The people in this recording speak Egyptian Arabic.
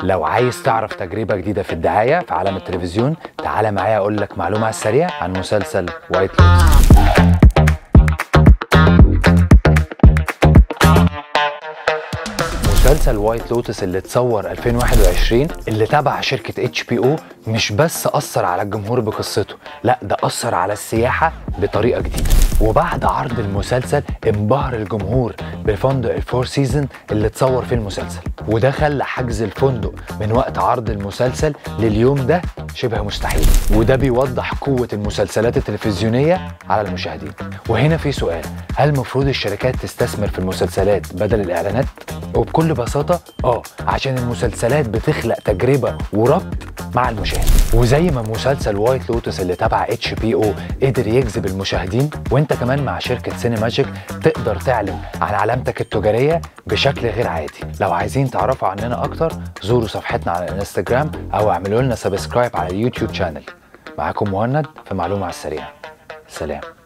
لو عايز تعرف تجربة جديدة في الدعاية في عالم التلفزيون تعالى معايا أقول لك معلومة على السريع عن مسلسل وايت لوتس مسلسل وايت لوتس اللي اتصور 2021 اللي تبع شركة اتش بي او مش بس أثر على الجمهور بقصته لا ده أثر على السياحة بطريقة جديدة وبعد عرض المسلسل انبهر الجمهور بفندق الفور سيزون اللي اتصور فيه المسلسل وده خلى حجز الفندق من وقت عرض المسلسل لليوم ده شبه مستحيل وده بيوضح قوة المسلسلات التلفزيونية على المشاهدين وهنا في سؤال هل المفروض الشركات تستثمر في المسلسلات بدل الإعلانات؟ وبكل بساطة اه عشان المسلسلات بتخلق تجربة وربط مع المشاهد وزي ما مسلسل وايت لوتس اللي تبع اتش بي او قدر يجذب المشاهدين وانت كمان مع شركة سينماجيك تقدر تعلن عن علامتك التجارية بشكل غير عادي لو عايزين تعرفوا عننا اكتر زوروا صفحتنا على الانستجرام او اعملوا لنا سبسكرايب على اليوتيوب شانل معاكم مهند في معلومة على السريع سلام